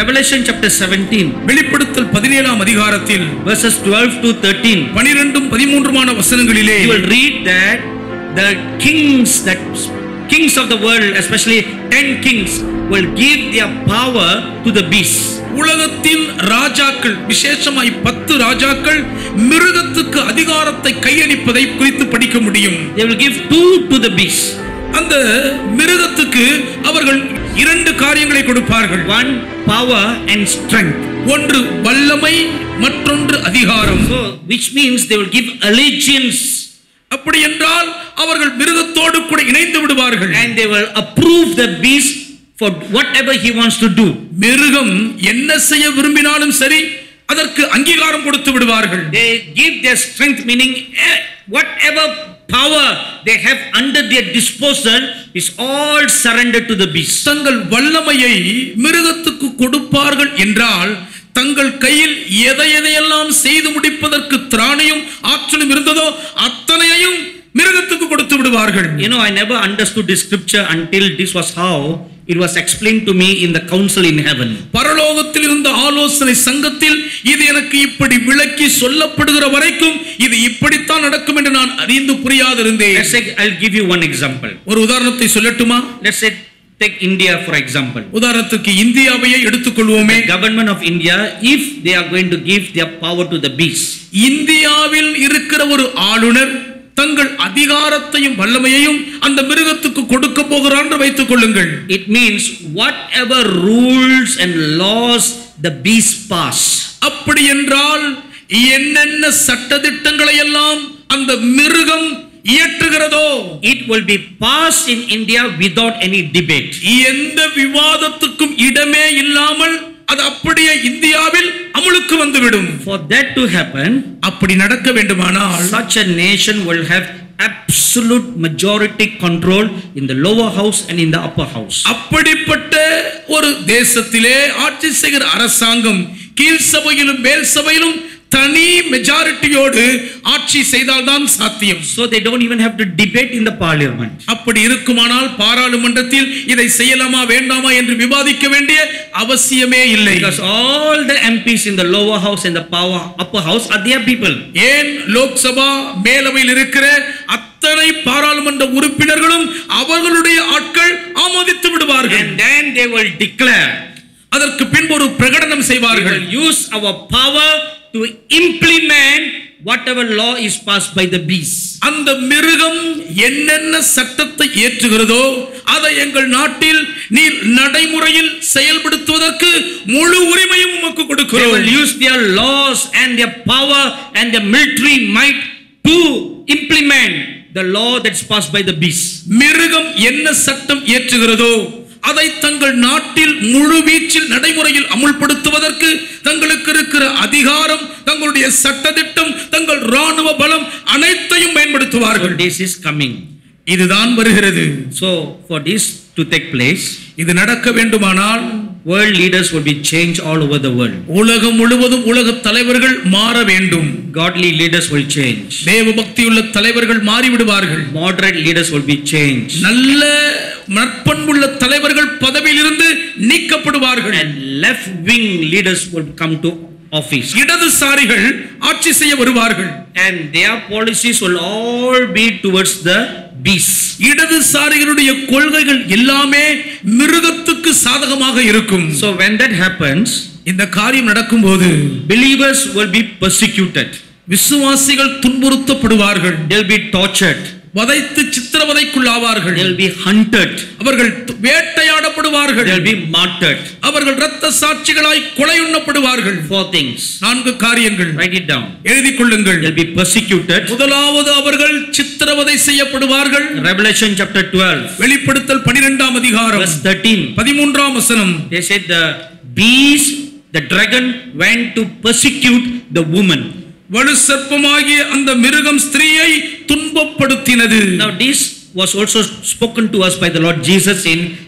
Revelation chapter 17, வெளிப்படுத்தல் பதினேழாம் அதிகாரத்தில் verses 12 to 13, பனிரெண்டும் பதிமூன்றுமான வசனங்களிலே you will read that the kings, that kings of the world, especially 10 kings, will give their power to the beast. உலகத்தின் ராஜாக்கள் விசேஷமாய் பத்து ராஜாக்கள் மிருகத்துக்கு அதிகாரத்தை கையளிப்பதை குறித்து படிக்க முடியும் They will give two to the beast. அந்த மிருகத்துக்கு அவர்கள் இரண்டு காரியங்களை கொடுப்பார்கள் One, power and strength. ஒன்று வல்லமை மற்றொன்று அதிகாரம் So, which means they will give allegiance அப்படி என்றால் அவர்கள் மிருகத்தோடு கூட இணைந்து விடுவார்கள் and they will approve the beast for whatever he wants to do. மிருகம் என்ன செய்ய விரும்பினாலும் சரி அதற்கு அங்கீகாரம் கொடுத்து விடுவார்கள் They give their strength, meaning eh, whatever power they have under their disposal is all surrendered to the beast. தங்கள் வல்லமையை மிருகத்துக்கு கொடுப்பார்கள் என்றால் தங்கள் கையில் எதை எதையெல்லாம் செய்து முடிப்பதற்கு திராணியும் ஆற்றலும் இருந்ததோ அத்தனையையும் மிருகத்துக்கு கொடுத்து விடுவார்கள் You know, I never understood this scripture until this was how it was explained to me in the council in heaven. பரலோகத்தில் இருந்த ஆலோசனை சங்கத்தில் இது எனக்கு இப்படி விளக்கி சொல்லப்படுகிற வரைக்கும் இது இப்படித்தான் நடக்கும் என்று நான் அறிந்து புரியாதிருந்தேன் Let's say, I'll give you one example. ஒரு உதாரணத்தை சொல்லட்டுமா Let's say, take India for example. உதாரணத்துக்கு இந்தியாவையே எடுத்துக்கொள்வோமே The government of India, if they are going to give their power to the beast, இந்தியாவில் இருக்கிற ஒரு ஆளுநர் தங்கள் அதிகாரத்தையும் வல்லமையையும் அந்த மிருகத்துக்கு கொடுக்க போகிறார் என்று வைத்துக் கொள்ளுங்கள் it means whatever rules and laws the beast pass, அப்படி என்றால் என்னென்ன சட்டதிட்டங்களை எல்லாம் அந்த மிருகம் இயற்றுகிறதோ it will be passed in India without any debate. எந்த விவாதத்துக்கும் இடமே இல்லாமல் அது அப்படியே இந்தியாவில் அமுலுக்கு வந்துவிடும் For that to happen, அப்படி நடக்க வேண்டுமானால் such a nation will have absolute majority control in the lower house and in the upper house. அப்படிப்பட்ட ஒரு தேசத்திலே ஆட்சி செய்கிற அரசாங்கம் கீழ் சபையிலும் மேல் சபையிலும் தனி மெஜாரிட்டியோடு ஆட்சி செய்தால்தான் சாத்தியம் So they don't even have to debate in the parliament. அப்படி இருக்குமானால் பாராளுமன்றத்தில் இதை செய்யலாமா வேண்டாமா என்று விவாதிக்க வேண்டிய அவசியமே இல்லை Because all the MPs in the lower house and the power upper house are their people. ஏன் லோக்சபா மேலவையில் இருக்கிற அத்தனை பாராளுமன்ற உறுப்பினர்களும் அவர்களுடைய ஆட்கள் ஆமோதித்து விடுவார்கள் And then they will declare, அதற்கு பின்பு ஒரு பிரகடனம் we செய்வார்கள் will use our power to implement whatever law is passed by the beast. அந்த மிருகம் என்னென்ன சட்டத்தை ஏற்றுகிறதோ அதை எங்கள் நாட்டில் நீர் நடைமுறையில் செயல்படுத்துவதற்கு முழு உரிமையும் உமக்கு They கொடுக்கிறோம் will use their laws and their power and their military might to implement the law that's passed by the beast. மிருகம் என்ன சட்டம் ஏற்றுகிறதோ அதை தங்கள் நாட்டில் முழு வீச்சில் நடைமுறையில் அமுல்படுத்துவதற்கு தங்களுக்கு இருக்கிற அதிகாரம் தங்களுடைய சட்டதிட்டம் தங்கள் ராணுவ பலம் அனைத்தையும் So பயன்படுத்துவார்கள் this is coming. இதுதான் வருகிறது So for this to take place, இது நடக்க வேண்டுமானால் world leaders will be changed all over the world. உலகம் முழுவதும் உலக தலைவர்கள் மாற வேண்டும் Godly leaders will change. தேவ பக்தியுள்ள தலைவர்கள் மாறிவிடுவார்கள் Moderate leaders will be changed. நல்ல நற்பண்புள்ள தலைவர்கள் பதவியிலிருந்து நீக்கப்படுவார்கள் And left wing leaders will come to office. இடதுசாரிகள் ஆட்சி செய்ய வருவார்கள் And their policies will all be towards the beast. இடதுசாரிகளுடைய கொள்கைகள் எல்லாமே மிருகத்துக்கு சாதகமாக இருக்கும் So when that happens, இந்த காரியம் நடக்கும்போது believers will be persecuted. விசுவாசிகள் துன்புறுத்தப்படுவார்கள் They'll be tortured. வதைத்து சித்திரவதைக்குள்ளாவார்கள் They'll be hunted. அவர்கள் து- வேட்டையாடப்படுவார்கள் They'll be martyred. அவர்கள் இரத்த சாட்சிகளாய் கொலையுண்ணப்படுவார்கள் Four things. நான்கு காரியங்கள் Write it down. எழுதிக் கொள்ளுங்கள் They'll be persecuted. முதலாவது அவர்கள் சித்திரவதை செய்யப்படுவார்கள் Revelation chapter 12, வெளிப்படுத்தல் பனிரெண்டாம் அதிகாரம் verse 13. பதிமூன்றாம் வசனம் They said the beast, the dragon went to persecute the woman. வலு சர்ப்பமாகிய அந்த மிருகம் ஸ்திரீயை துன்பப்படுத்தினது Now this was also spoken to us by the Lord Jesus in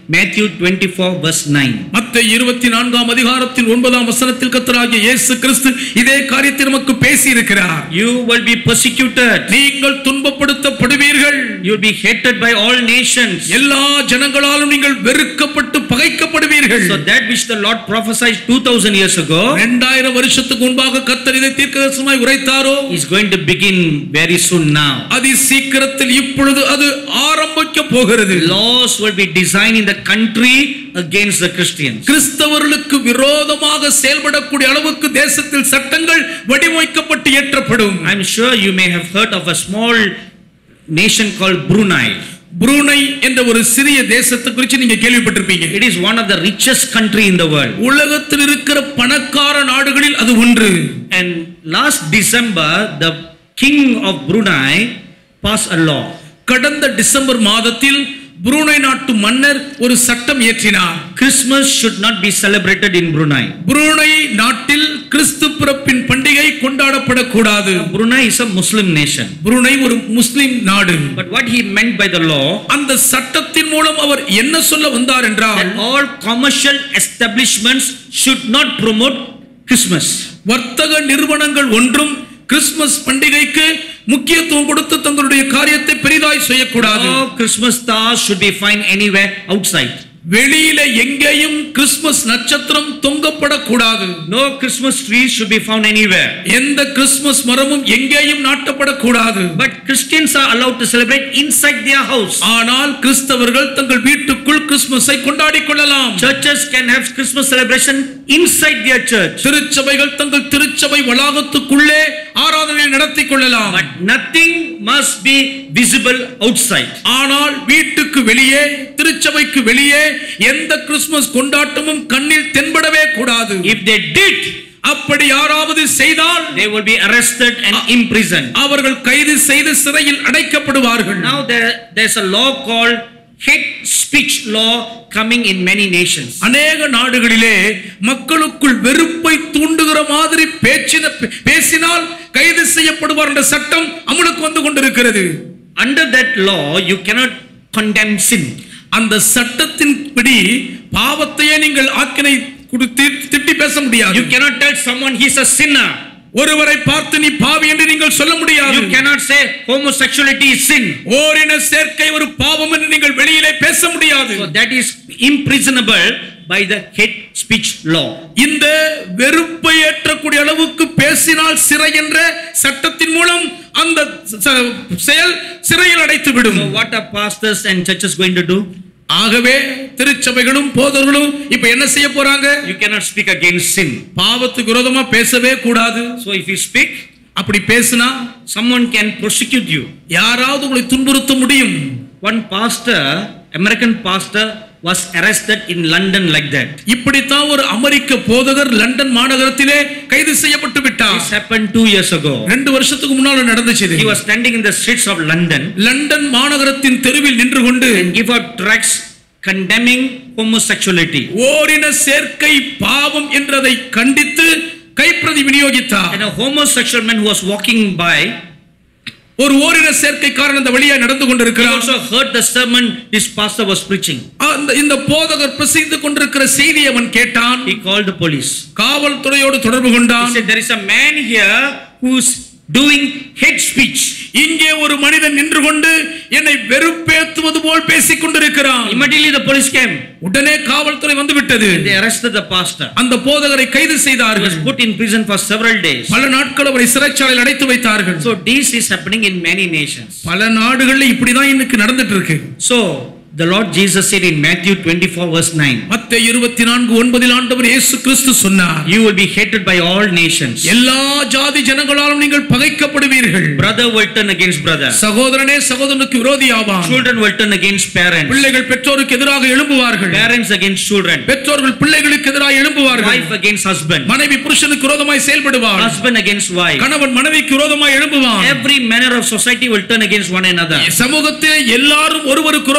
Matthew 24, verse 9. மத்த இருபத்தி நான்காம் அதிகாரத்தில் ஒன்பதாம் வசனத்தில் கத்தராகிய இயேசு கிறிஸ்து இதே காரியத்தை நமக்கு பேசி இருக்கிறார் You will be persecuted. நீங்கள் துன்பப்படுத்தப்படுவீர்கள் You will be hated by all nations. எல்லா ஜனங்களாலும் நீங்கள் வெறுக்கப்பட்டு பகைக்கப்படுவீர்கள் So that which the Lord prophesied 2000 years ago இரண்டாயிரம் வருஷத்துக்கு முன்பாக கத்தர் இதை தீர்க்கதரிசனமாய் உரைத்தாரோ is going to begin very soon now. அதி சீக்கிரத்தில் இப்பொழுது அது ஆரம்பிக்க போகிறது Laws will be designed in the country against the Christians. கிறிஸ்தவர்களுக்கு விரோதமாக செயல்படக்கூடிய அளவுக்கு தேசத்தில் சட்டங்கள் வடிவமைக்கப்பட்டு ஏற்றப்படும் I'm sure you may have heard of a small nation called Brunei. Brunei என்ற ஒரு சிறிய தேசத்தை குறித்து நீங்க கேள்விப்பட்டிருப்பீங்க It is one of the richest country in the world. உலகத்தில் இருக்கிற பணக்கார நாடுகளில் அது ஒன்று And last December, the king of Brunei passed a law. கடந்த டிசம்பர் மாதத்தில் புரூனை நாட்டு மன்னர் ஒரு சட்டம் இயற்றினார் Christmas should not be celebrated in Brunei. Brunei நாட்டில் கிறிஸ்து பிறப்பின் பண்டிகை கொண்டாடப்படக்கூடாது Brunei is a Muslim nation. Brunei ஒரு முஸ்லிம் நாடு But what he meant by the law, அந்த சட்டத்தின் மூலம் அவர் என்ன சொல்ல வந்தார் என்றால் that all commercial establishments should not promote Christmas. வர்த்தக நிறுவனங்கள் ஒன்றும் கிறிஸ்துமஸ் பண்டிகைக்கு முக்கியத்துவம் கொடுத்து தங்களுடைய காரியத்தை பெரிதாய் செய்யக்கூடாது No Christmas stars should be found anywhere outside. வெளியில எங்கேயும் கிறிஸ்துமஸ் நட்சத்திரம் தொங்கப்படக்கூடாது No Christmas trees should be found anywhere. எந்த கிறிஸ்துமஸ் மரமும் எங்கேயும் நாட்டப்படக்கூடாது But Christians are allowed to celebrate inside their house. ஆனால் கிறிஸ்தவர்கள் தங்கள் வீட்டுக்குள் கிறிஸ்துமஸை கொண்டாடிக் கொள்ளலாம் Churches can have Christmas celebration inside their church. திருச்சபைகள் தங்கள் திருச்சபை வளாகத்துக்குள்ளே ஆராதனை நடத்தி கொள்ளலாம் But nothing must be visible outside. ஆனால் வீட்டுக்கு வெளியே திருச்சபைக்கு வெளியே எந்த கிறிஸ்துமஸ் கொண்டாட்டமும் கண்ணில் தென்படவே கூடாது If they did, அப்படி யாராவது செய்தால் they will be arrested and imprisoned. அவர்கள் கைது செய்து சிறையில் அடைக்கப்படுவார்கள் Now there, there's a law called hate speech law coming in many nations. அநேக நாடுகளிலே மக்களுக்குள் வெறுப்பை தூண்டுகிற மாதிரி பேச்சின பேசினால் கைது செய்யப்படுவார் என்ற சட்டம் அமலுக்கு வந்து கொண்டிருக்கிறது Under that law, you cannot condemn sin. அந்த சட்டத்தின்படி பாவத்தையே நீங்கள் ஆக்கினை கொடுத்து திட்டி பேச முடியாது You cannot tell someone he's a sinner. ஒருவரை பார்த்து நீ பாவி என்று நீங்கள் சொல்ல முடியாது You cannot say homosexuality is sin. ஓரின சேர்க்கை ஒரு பாவம் என்று நீங்கள் வெளியிலே பேச முடியாது So that is imprisonable by the hate speech law. இந்த வெறுப்பை ஏற்றக்கூடிய அளவுக்கு பேசினால் சிறை என்ற சட்டத்தின் மூலம் அந்த ச- செயல் சிறையில் அடைத்து விடும் So what are pastors and churches going to do? ஆகவே திருச்சபைகளும் போதர்களும் இப்ப என்ன செய்ய போறாங்க You cannot speak against sin. பாவத்துக்கு விரோதமா பேசவே கூடாது So if you speak, அப்படி பேசினா someone can prosecute you. யாராவது உங்களை துன்புறுத்த முடியும் One pastor, American pastor, was arrested in London like that. இப்படித்தான் ஒரு அமெரிக்க போதகர் லண்டன் மாநகரத்திலே கைது செய்யப்பட்டு விட்டார் This happened two years ago. ரெண்டு வருஷத்துக்கு முன்னால நடந்துச்சு இது. He was standing in the streets of London London மாநகரத்தின் தெருவில் நின்று கொண்டு and give out tracts condemning homosexuality. ஓரின சேர்க்கை பாவம் என்றதை கண்டித்து கைப்பிரதி விநியோகித்தார் And a homosexual man who was walking by, ஒரு ஓரின சேர்க்கைக்காரன் அந்த வழியா நடந்து he கொண்டிருக்கிறார் also heard the sermon this pastor was preaching. அந்த இந்த போதகர் பிரசிந்து கொண்டிருக்கிற செய்தி அவன் கேட்டான் He called the police. காவல்துறையோடு தொடர்பு He கொண்டான் said, There is a man here who's doing hate speech. இங்கே ஒரு மனிதன் நின்று கொண்டு என்னை வெறுப்பேத்துவது போல் பேசிக் கொண்டிருக்கிறான் Immediately the police came. உடனே காவல்துறை வந்து விட்டது They arrested the pastor. அந்த போதகரை கைது He was செய்தார்கள் put in prison for several days. பல நாட்கள் அவரை சிறைச்சாலையில் அடைத்து வைத்தார்கள் So this is happening in many nations. பல நாடுகள்ல இப்படிதான் இன்னைக்கு நடந்துட்டு இருக்கு So the Lord Jesus said in Matthew 24 verse 9, மத்திய இருபத்தி நான்கு ஒன்பதில் ஆண்டவர் இயேசு கிறிஸ்து சொன்னார் You will be hated by all nations. எல்லா ஜாதி ஜனங்களாலும் நீங்கள் பகைக்கப்படுவீர்கள் Brother will turn against brother. சகோதரனே சகோதரனுக்கு விரோதி ஆவான் Children will turn against parents. பிள்ளைகள் பெற்றோருக்கு எதிராக எழும்புவார்கள் Parents against children. பெற்றோர்கள் பிள்ளைகளுக்கு எதிராக எழும்புவார்கள் Wife against husband. மனைவி புருஷனுக்கு விரோதமாய் செயல்படுவார் Husband against wife. கணவன் மனைவிக்கு விரோதமாய் எழும்புவான் Every manner of society will turn against one another. சமூகத்தில் எல்லாரும் ஒருவருக்கு விரோதமாய்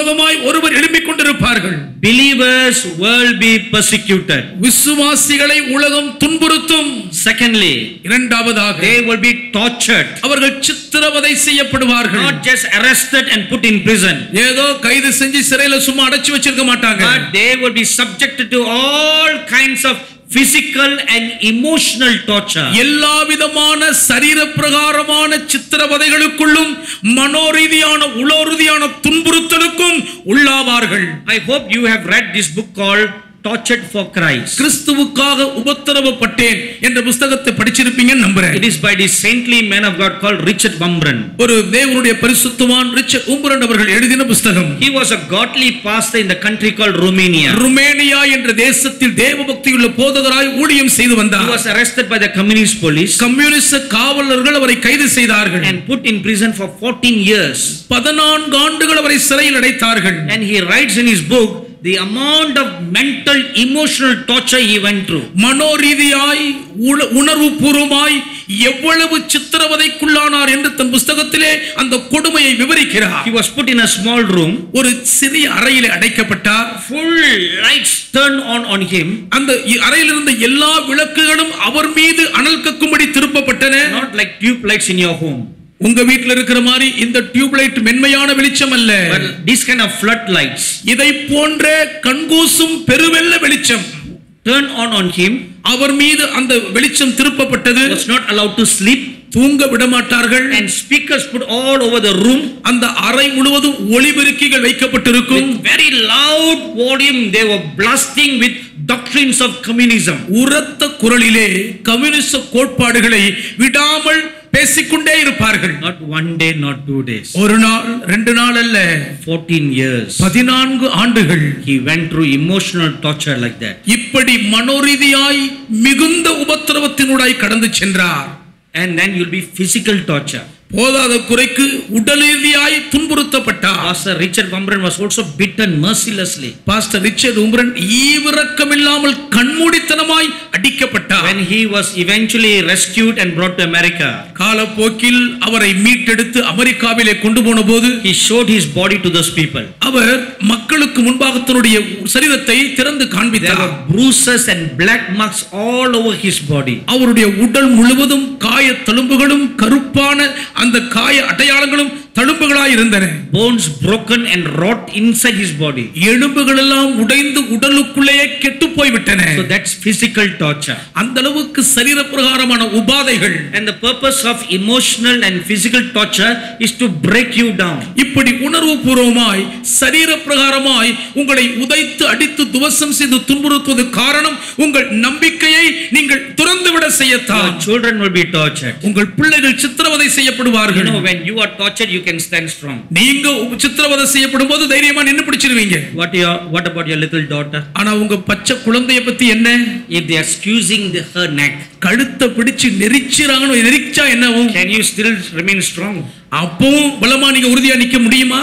ஒருவர் எழும்பிக் கொண்டிருப்பார்கள் Believers will be persecuted. விசுவாசிகளை உலகம் துன்புறுத்தும் Secondly, இரண்டாவதாக they will be tortured, அவர்கள் சித்திரவதை செய்யப்படுவார்கள் not just arrested and put in prison, ஏதோ கைது செஞ்சு சிறையில சும்மா அடைச்சு வச்சிருக்க மாட்டாங்க but they will be subjected to all kinds of physical and emotional torture. எல்லா விதமான சரீர பிரகாரமான சித்திரவதைகளுக்குள்ளும் மனோரீதியான உளோரீதியான துன்புறுத்தலுக்கும் உள்ளாவார்கள் I hope you have read this book called Tortured for Christ. கிறிஸ்துவுக்காக உபத்திரவப்பட்டேன் என்ற புஸ்தகத்தை படிச்சிருப்பீங்கன்னு நம்புறேன் It is by this saintly man of God called Richard Bumbran. ஒரு தேவனுடைய பரிசுத்தவான் ரிச்சர்ட் உம்பரன் அவர்கள் எழுதின புஸ்தகம் He was a godly pastor in the country called Romania. Romania என்ற தேசத்தில் தேவ பக்தியுள்ள போதகராய் ஊழியம் செய்து He வந்தார் was arrested by the communist police communist காவலர்கள் அவரை கைது செய்தார்கள் and put in prison for 14 years. பதினான்கு ஆண்டுகள் அவரை சிறையில் அடைத்தார்கள் And he writes in his book the amount of mental, emotional torture he went through. மனோரீதியாய் உண- உணர்வுபூர்வமாய் எவ்வளவு சித்திரவதைக்குள்ளானார் என்று தன் புஸ்தகத்திலே அந்த கொடுமையை விவரிக்கிறார் He was put in a small room, ஒரு சிறிய அறையிலே அடைக்கப்பட்டார் full lights turned on on him, அந்த இ- அறையில் இருந்த எல்லா விளக்குகளும் அவர் மீது அனல் கக்கும்படி திருப்பப்பட்டன not like tube lights in your home, உங்க வீட்ல இருக்கிற மாதிரி இந்த டியூப்லைட் மென்மையான வெளிச்சம் அல்ல but this kind of floodlights இதை போன்ற கண்கூசும் பெருவெள்ள வெளிச்சம் turned on on him, அவர் மீது அந்த வெளிச்சம் திருப்பப்பட்டது was not allowed to sleep, தூங்க விடமாட்டார்கள் and speakers put all over the room அந்த அறை முழுவதும் ஒளிபெருக்கிகள் வைக்கப்பட்டிருக்கும் with very loud volume. They were blasting with doctrines of communism. உரத்த குரலிலே கம்யூனிஸ்ட கோட்பாடுகளை விடாமல் பேசிக்கொண்டே இருப்பார்கள் Not one day, not two days. ஒரு நாள் ரெண்டு நாள் அல்ல 14 years. பதினான்கு ஆண்டுகள் He went through emotional torture like that. இப்படி மனோரீதியாய் மிகுந்த உபத்திரவத்தினூடாய் கடந்து சென்றார் And then you'll be physical torture. போதாத குறைக்கு உடல் ரீதியாய் துன்புறுத்தப்பட்டார் Pastor Richard Bumbran was also beaten mercilessly. Pastor Richard உம்ரன் ஈவிரக்கம் இல்லாமல் கண்மூடித்தனமாய் அடிக்கப்பட்டார் When he was eventually rescued and brought to America, காலப்போக்கில் அவரை மீட்டெடுத்து அமெரிக்காவிலே கொண்டு போன போது he showed his body to those people. அவர் மக்களுக்கு முன்பாக தன்னுடைய சரீரத்தை திறந்து There காண்பித்தார் were bruises and black marks all over his body. அவருடைய உடல் முழுவதும் காய தழும்புகளும் கருப்பான அந்த காய அடையாளங்களும் தழும்புகளாய் இருந்தன Bones broken and rot inside his body. எலும்புகள் எல்லாம் உடைந்து உடலுக்குள்ளேயே கெட்டு போய்விட்டன So that's physical torture. அந்த அளவுக்கு சரீர பிரகாரமான உபாதைகள் And the purpose of emotional and physical torture is to break you down. இப்படி உணர்வு பூர்வமாய் சரீர பிரகாரமாய் உங்களை உதைத்து அடித்து துவசம் செய்து துன்புறுத்துவது காரணம் உங்கள் நம்பிக்கையை நீங்கள் துறந்துவிட செய்யத்தான் Your children will be tortured. உங்கள் பிள்ளைகள் சித்திரவதை You செய்யப்படுவார்கள் know, when you are tortured, you can stand strong. நீங்க சித்திரவதை செய்யப்படும் போது தைரியமா நின்னு பிடிச்சிருவீங்க What your what about your little daughter? ஆனா உங்க பச்சை குழந்தைய பத்தி என்ன If they are squeezing the, her neck, கழுத்தை பிடிச்சு நெரிச்சிராங்கன்னு நெரிச்சா என்னவும் can you still remain strong? அப்பவும் பலமா நீங்க உறுதியா நிக்க முடியுமா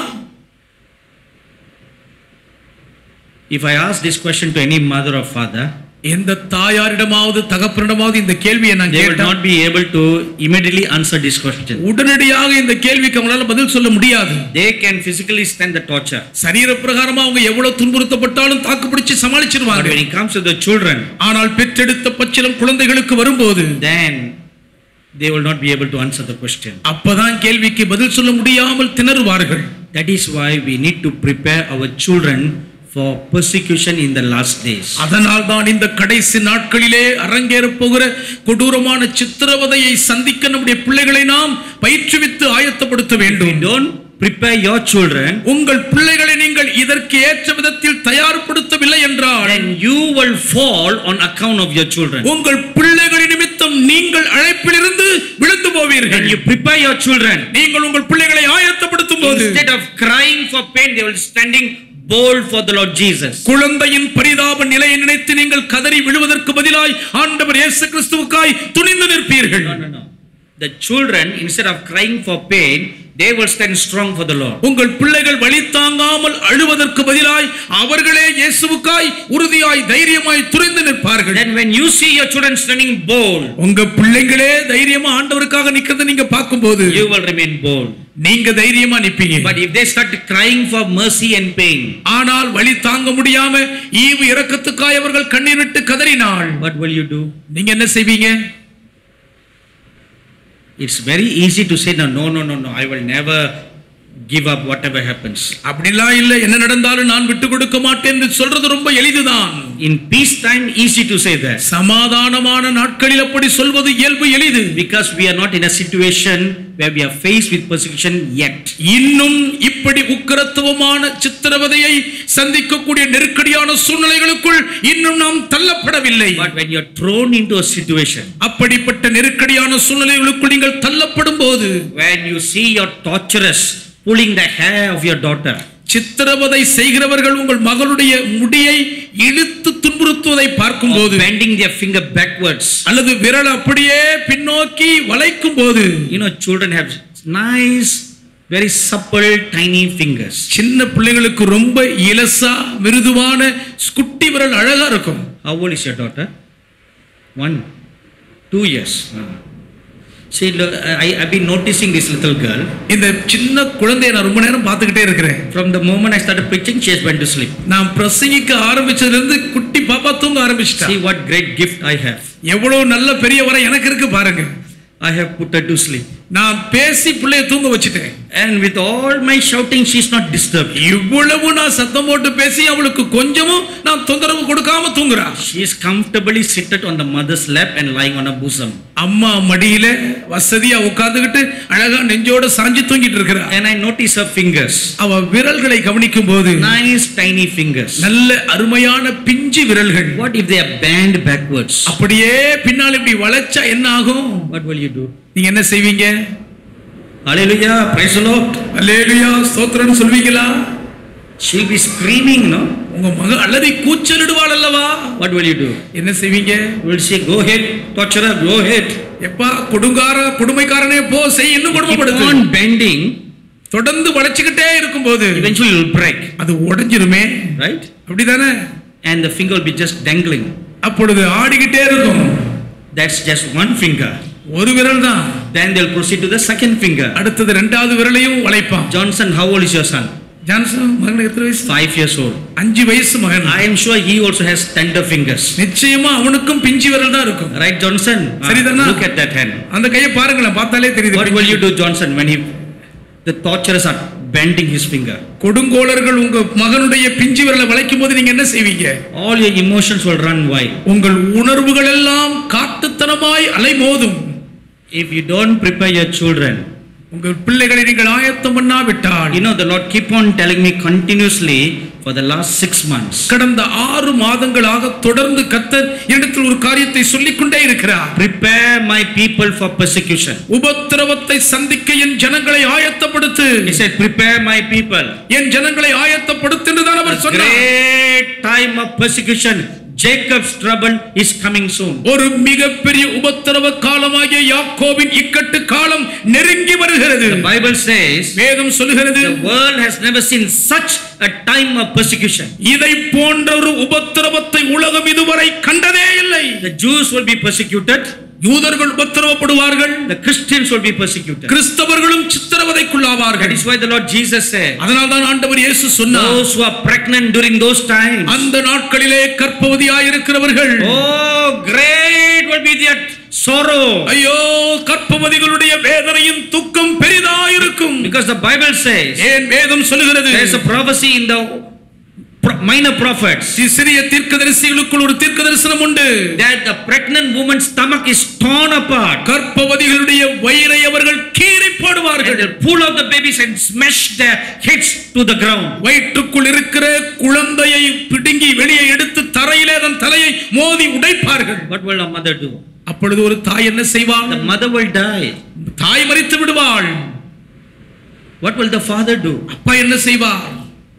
If I ask this question to any mother or father, எந்த தாயாரிடமாவது தகப்பனிடமாவது இந்த கேள்வியை நான் they will கேட்டா not be able to immediately answer this question. உடனடியாக இந்த கேள்விக்கு அவங்களால பதில் சொல்ல முடியாது They can physically stand the torture. சரீர பிரகாரமா அவங்க எவ்வளவு துன்புறுத்தப்பட்டாலும் தாக்கு பிடிச்சு But சமாளிச்சிருவாங்க when it comes to the children, ஆனால் பெற்றெடுத்த பச்சிலம் குழந்தைகளுக்கு வரும்போது then they will not be able to answer the question. அப்பதான் கேள்விக்கு பதில் சொல்ல முடியாமல் திணறுவார்கள் That is why we need to prepare our children for persecution in the last days. அதனால் தான் இந்த கடைசி நாட்களிலே அரங்கேறப் போகிற கொடூரமான சித்திரவதையை சந்திக்க நம்முடைய பிள்ளைகளை நாம் பயிற்றுவித்து ஆயத்தப்படுத்த If we வேண்டும் don't prepare your children, உங்கள் பிள்ளைகளை நீங்கள் இதற்கு ஏற்ற விதத்தில் தயார்படுத்தவில்லை என்றால் then you will fall on account of your children. உங்கள் பிள்ளைகளின் நிமித்தம் நீங்கள் அழைப்பிலிருந்து விழுந்து போவீர்கள் When you prepare your children, நீங்கள் உங்கள் பிள்ளைகளை ஆயத்தப்படுத்தும் போது instead of crying for pain, they will standing bold for the Lord Jesus. குழந்தையின் பரிதாப நிலையை நினைத்து நீங்கள் கதறி விழுவதற்கு பதிலாய் ஆண்டவர் இயேசு கிறிஸ்துவுக்காய் துணிந்து நிற்பீர்கள் No, no, no. The children, instead of crying for pain, they will stand strong for the Lord. உங்கள் பிள்ளைகள் வழி தாங்காமல் அழுவதற்கு பதிலாய் அவர்களே இயேசு இயேசுவுக்காய் உறுதியாய் தைரியமாய் துணிந்து நிற்பார்கள் Then when you see your children standing bold, உங்க பிள்ளைங்களே தைரியமா ஆண்டவருக்காக நிக்கிறத நீங்க பார்க்கும்போது you will remain bold. நீங்க தைரியமா நிப்பீங்க But if they start crying for mercy and pain, ஆனால் வழி தாங்க முடியாம ஈவு இரக்கத்துக்காய் அவர்கள் கண்ணீர் விட்டு கதறினாள் what will you do? நீங்க என்ன செய்வீங்க It's very easy to say, no, no, no, no, no, I will never give up whatever happens. அப்படிலாம் இல்ல என்ன நடந்தாலும் நான் விட்டு கொடுக்க மாட்டேன் என்று சொல்றது ரொம்ப எளிதுதான் In peacetime, easy to say that. சமாதானமான நாட்களில் அப்படி சொல்வது இயல்பு எளிது Because we are not in a situation where we are faced with persecution yet. இன்னும் இப்படி உக்கிரத்துவமான சித்திரவதையை சந்திக்கக்கூடிய நெருக்கடியான சூழ்நிலைகளுக்குள் இன்னும் நாம் தள்ளப்படவில்லை But when you're thrown into a situation அப்படிப்பட்ட நெருக்கடியான சூழ்நிலைகளுக்குள் நீங்கள் தள்ளப்படும் போது when you see your torturers pulling the hair of your daughter, சித்திரவதை செய்கிறவர்கள் உங்கள் மகளுடைய முடியை இழுத்து துன்புறுத்துவதை or பார்க்கும்போது bending their finger backwards, அல்லது விரல் அப்படியே பின்னோக்கி வளைக்கும் போது you know, children have nice, very supple, tiny fingers. சின்ன பிள்ளைகளுக்கு ரொம்ப இலசா மிருதுவான குட்டி விரல் அழகா இருக்கும் How old is your daughter? One, two years. Ah. See, look, I, I've been noticing this little girl. இந்த சின்ன குழந்தையை நான் ரொம்ப நேரம் பார்த்துக்கிட்டே இருக்கிறேன் From the moment I started preaching, she has went to sleep. நான் பிரசங்கிக்க ஆரம்பிச்சதுல இருந்து குட்டி பாப்பா தூங்க ஆரம்பிச்சிட்டா See what great gift I have. எவ்வளவு நல்ல பெரிய வரம் எனக்கு இருக்கு பாருங்க I have put her to sleep. நான் பேசி பிள்ளைய தூங்க வச்சுட்டேன் And with all my shouting, she's not disturbed. இவ்வளவு நான் சத்தம் போட்டு பேசி அவளுக்கு கொஞ்சமும் நான் தொந்தரவு கொடுக்காம தூங்குறா She is comfortably seated on the mother's lap and lying on her bosom. அம்மா மடியில வசதியா உட்கார்ந்துகிட்டு அழகா நெஞ்சோட சாஞ்சு தூங்கிட்டு இருக்கிறா And I notice her fingers. அவ விரல்களை கவனிக்கும் போது Nice tiny fingers. நல்ல அருமையான பிஞ்சு விரல்கள் What if they are bent backwards? அப்படியே பின்னால் இப்படி வளைச்சா என்ன ஆகும் What will you do? நீங்க என்ன செய்வீங்க Hallelujah. Praise the Lord. அல்லேலுயா ஸ்தோத்திரம்னு சொல்வீங்களா She'll be screaming, no? உங்க மக அல்லது கூச்சலிடுவாள் அல்லவா What will you do? என்ன செய்வீங்க Will she go ahead, torturer, go ahead. எப்பா கொடுங்கார கொடுமைக்காரனே போ செய் இன்னும் Keep கொடுமைப்படுத்து on bending, தொடர்ந்து வளைச்சுக்கிட்டே இருக்கும்போது eventually it will break, அது உடைஞ்சிருமே right? அப்படிதானே And the finger will be just dangling. அப்பொழுது ஆடிக்கிட்டே இருக்கும் That's just one finger. ஒரு விரல் தான் Then they'll proceed to the second finger. அடுத்தது ரெண்டாவது விரலையும் வளைப்பான் Johnson, how old is your son? Johnson மகனுக்கு எத்தனை வயசு Five years old. அஞ்சு வயசு மகன் I am sure he also has tender fingers. நிச்சயமா அவனுக்கும் பிஞ்சு விரல் தான் இருக்கும் Right, Johnson? Ah, சரிதானா? look at that hand. அந்த கையை பாருங்களேன் பார்த்தாலே தெரியுது What will you do, Johnson, when he the torturers are bending his finger? கொடுங்கோலர்கள் உங்க மகனுடைய பிஞ்சு விரலை வளைக்கும் போது நீங்க என்ன செய்வீங்க All your emotions will run wild. உங்கள் உணர்வுகள் எல்லாம் காட்டுத்தனமாய் அலைமோதும் If you don't prepare your children, உங்கள் பிள்ளைகளை நீங்கள் ஆயத்தம் பண்ணாவிட்டால் you know the Lord keep on telling me continuously for the last six months. கடந்த ஆறு மாதங்களாக தொடர்ந்து கத்தர் இடத்தில் ஒரு காரியத்தை சொல்லிக் கொண்டே இருக்கிறார் Prepare my people for persecution. உபத்திரவத்தை சந்திக்க என் ஜனங்களை ஆயத்தப்படுத்து He said, Prepare my people. என் ஜனங்களை ஆயத்தப்படுத்து என்றுதான் அவர் சொன்னார் Great time of persecution. Jacob's trouble is coming soon. ஒரு மிகப்பெரிய உபத்திரவ காலமாகிய யாக்கோபின் இக்கட்டு காலம் நெருங்கி வருகிறது The Bible says வேதம் சொல்லுகிறது the world has never seen such a time of persecution. இதை போன்ற ஒரு உபத்திரவத்தை உலகம் இதுவரை கண்டதே இல்லை The Jews will be persecuted, யூதர்கள் உபத்திரவப்படுவார்கள் the Christians will be persecuted. கிறிஸ்தவர்களும் That சித்திரவதைக்குள்ளாவார்கள் is why the Lord Jesus said, அதனால் தான் ஆண்டவர் இயேசு சொன்னார் Those who are pregnant during those times, அந்த நாட்களிலே கற்பவதியாயிருக்கிறவர்கள் oh, great will be their sorrow. ஐயோ கற்பவதிகளுடைய வேதனையும் துக்கம் பெரிதாயிருக்கும் Because the Bible says, ஏன் வேதம் சொல்லுகிறது there is a prophecy in the pro- minor prophets சி- சிறிய தீர்க்கதரிசிகளுக்குள் ஒரு தீர்க்க தரிசனம் உண்டு that the pregnant woman's stomach is torn apart. கற்பவதிகளுடைய வயிறை அவர்கள் கீறி And போடுவார்கள் they'll pull out the babies and smash their heads to the ground. வயிற்றுக்குள் இருக்கிற குழந்தையை பிடுங்கி வெளியே எடுத்து தரையிலே அதன் தலையை மோதி உடைப்பார்கள் What will a mother do? அப்பொழுது ஒரு தாய் என்ன செய்வாள் The mother will die. தாய் மறித்து விடுவாள் What will the father do? அப்பா என்ன செய்வார்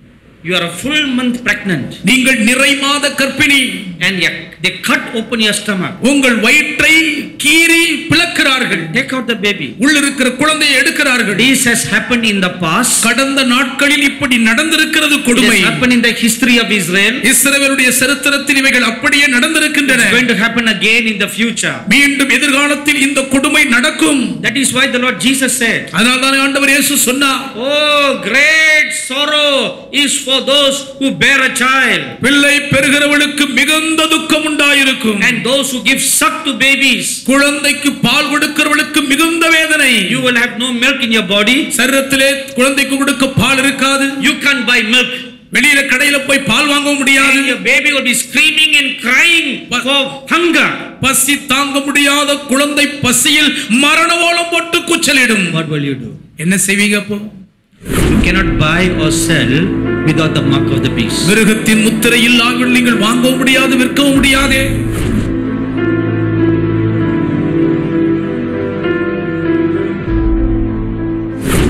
You are a full month pregnant நீங்கள் நிறை மாத கர்ப்பிணி and you- they cut open your stomach. உங்கள் வயிற்றை கீறி பிளக்கிறார்கள் Take out the baby. உள்ளிருக்கிற குழந்தையை எடுக்கிறார்கள் This has happened in the past. கடந்த நாட்களில் இப்படி நடந்திருக்கிறது It கொடுமை has happened in the history of Israel. இஸ்ரவேலுடைய சரித்திரத்தில் இவைகள் அப்படியே நடந்திருக்கின்றன It's going to happen again in the future. மீண்டும் எதிர்காலத்தில் இந்த கொடுமை நடக்கும் That is why the Lord Jesus said, அதனால தான் ஆண்டவர் இயேசு சொன்னார் Oh, great sorrow is for those who bear a child பிள்ளை பெறுகிறவளுக்கு மிகுந்த துக்கம் உண்டாயிருக்கும் and those who give suck to babies. குழந்தைக்கு பால் கொடுக்கிறவளுக்கு மிகுந்த வேதனை You will have no milk in your body. சரீரத்திலே குழந்தைக்கு கொடுக்க பால் இருக்காது You can't buy milk. வெளியில கடையில போய் பால் வாங்க முடியாது And your baby will be screaming and crying for hunger. பசி தாங்க முடியாத குழந்தை பசியில் மரணவோலம் போட்டு கூச்சலிடும் What will you do? என்ன செய்வீங்க அப்போ You cannot buy or sell without the mark of the beast. மிருகத்தின் முத்திரை இல்லாமல் நீங்கள் வாங்கவும் முடியாது விற்கவும் முடியாதே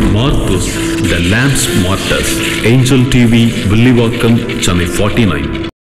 Marcus, The Lamb's Martyrs, Angel TV, Villivakkam, Chennai 49.